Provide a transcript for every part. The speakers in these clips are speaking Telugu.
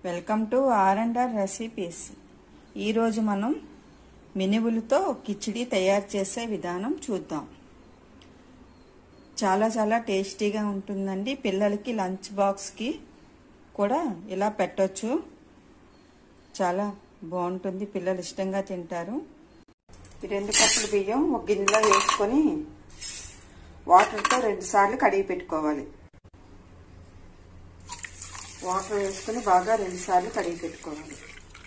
welcome to R and R recipes ఈరోజు మనం మినువులతో కిచిడి తయారు చేసే విధానం చూద్దాం చాలా చాలా టేస్టీగా ఉంటుందండి పిల్లలకి లంచ్ బాక్స్కి కూడా ఇలా పెట్టొచ్చు చాలా బాగుంటుంది పిల్లలు ఇష్టంగా తింటారు ఈ రెండు కప్పుల బియ్యం ఒక గిన్నెలో వేసుకొని వాటర్తో రెండు సార్లు కడిగి పెట్టుకోవాలి వాటర్ వేసుకొని బాగా రెండు సార్లు కడిగి పెట్టుకోవాలి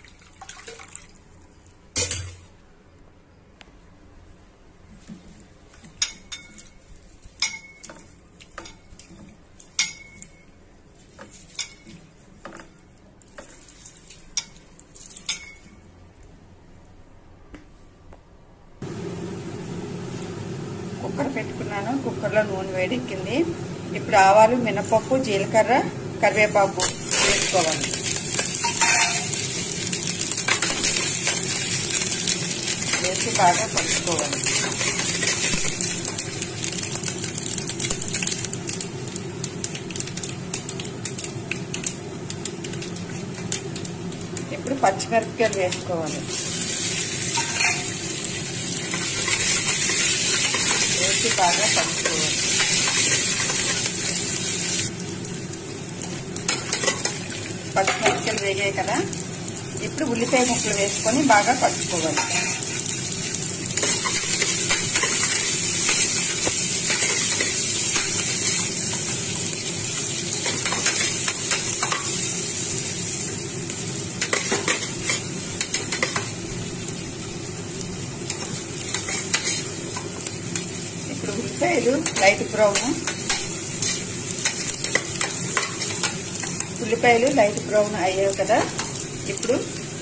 కుక్కర్ పెట్టుకున్నాను కుక్కర్లో నూనె వేడెక్కింది ఇప్పుడు ఆవాలు మినపప్పు జీలకర్ర కరివేపాకు వేసుకోవాలి వేసి బాగా కలుపుకోవాలి ఇప్పుడు పచ్చిమిరపకాయలు వేసుకోవాలి వేసి బాగా కలుపుకోవాలి పచ్చిమిరపకాయలు వేగాయి కదా ఇప్పుడు ఉల్లిపాయ ముక్కలు వేసుకొని బాగా కలుపుకోవాలి ఇప్పుడు ఉల్లిపాయలు లైట్ బ్రౌన్ ఉల్లిపాయలు లైట్ బ్రౌన్ అయ్యాయి కదా ఇప్పుడు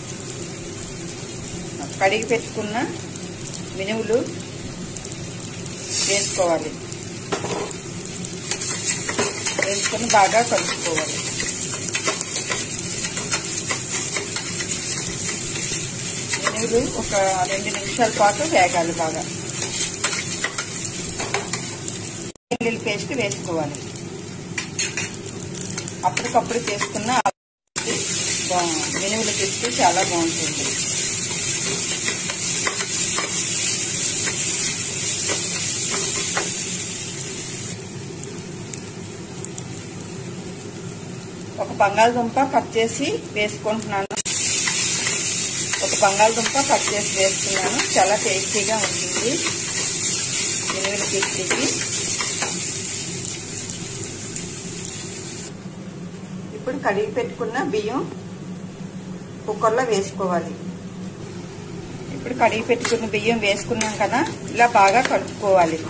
కడిగి పెట్టుకున్న మినువులు వేసుకోవాలి వేసుకొని బాగా కలుపుకోవాలి మినువులు ఒక రెండు నిమిషాల పాటు వేగాలి బాగా వెల్లుల్లి పేస్ట్ వేసుకోవాలి అప్పటికప్పుడు చేసుకున్న మినువులు పేస్ట్ చాలా బాగుంటుంది ఒక బంగాళదుంప కట్ చేసి వేసుకుంటున్నాను ఒక బంగాళదుంప కట్ చేసి వేసుకున్నాను చాలా టేస్టీగా ఉంటుంది మినువుల కిచ్చికి ఇప్పుడు కడిగి పెట్టుకున్న బియ్యం కుక్కర్లో వేసుకోవాలి ఇప్పుడు కడిగి పెట్టుకున్న బియ్యం వేసుకున్నాం కదా ఇలా బాగా కలుపుకోవాలి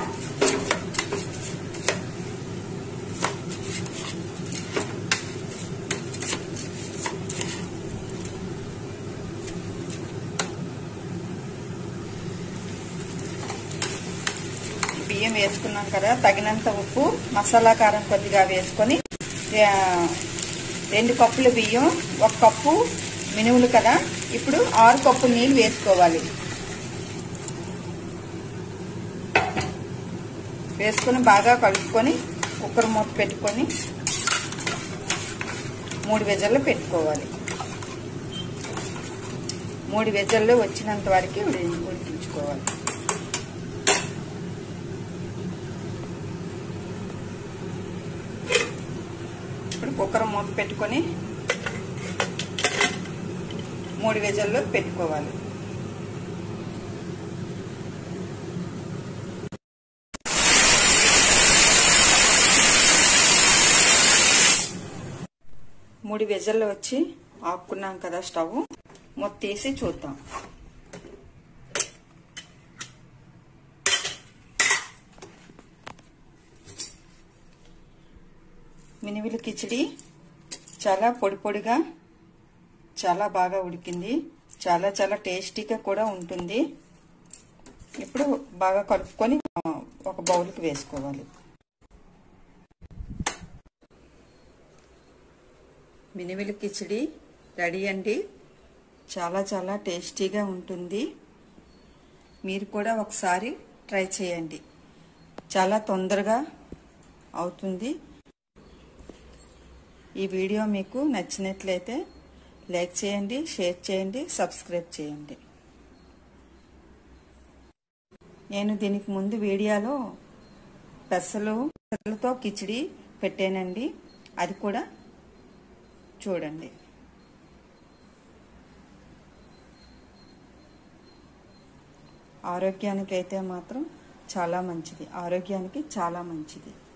బియ్యం వేసుకున్నాం కదా తగినంత ఉప్పు మసాలా కారం కొద్దిగా వేసుకొని రెండు కప్పుల బియ్యం ఒక కప్పు మినువులు కదా ఇప్పుడు ఆరు కప్పులు నీళ్ళు వేసుకోవాలి వేసుకొని బాగా కలుపుకొని కుక్కర్ మూత పెట్టుకొని మూడు వెజల్లో పెట్టుకోవాలి మూడు వెజల్లో వచ్చినంత వరకు ఉడికించుకోవాలి ఇప్పుడు కుక్కర్ మూత పెట్టుకొని మూడు వెజల్లో పెట్టుకోవాలి మూడు వెజల్లో వచ్చి ఆపుకున్నాం కదా స్టవ్ మూత తీసి చూద్దాం మినివిల కిచిడి చాలా పొడి పొడిగా చాలా బాగా ఉడికింది చాలా చాలా టేస్టీగా కూడా ఉంటుంది ఇప్పుడు బాగా కలుపుకొని ఒక బౌల్కి వేసుకోవాలి మినివిల కిచిడి రెడీ అండి చాలా చాలా టేస్టీగా ఉంటుంది మీరు కూడా ఒకసారి ట్రై చేయండి చాలా తొందరగా అవుతుంది ఈ వీడియో మీకు నచ్చినట్లయితే లైక్ చేయండి షేర్ చేయండి సబ్స్క్రైబ్ చేయండి నేను దీనికి ముందు వీడియోలో పెసలు పెసలతో కిచిడి పెట్టానండి అది కూడా చూడండి ఆరోగ్యానికి అయితే మాత్రం చాలా మంచిది ఆరోగ్యానికి చాలా మంచిది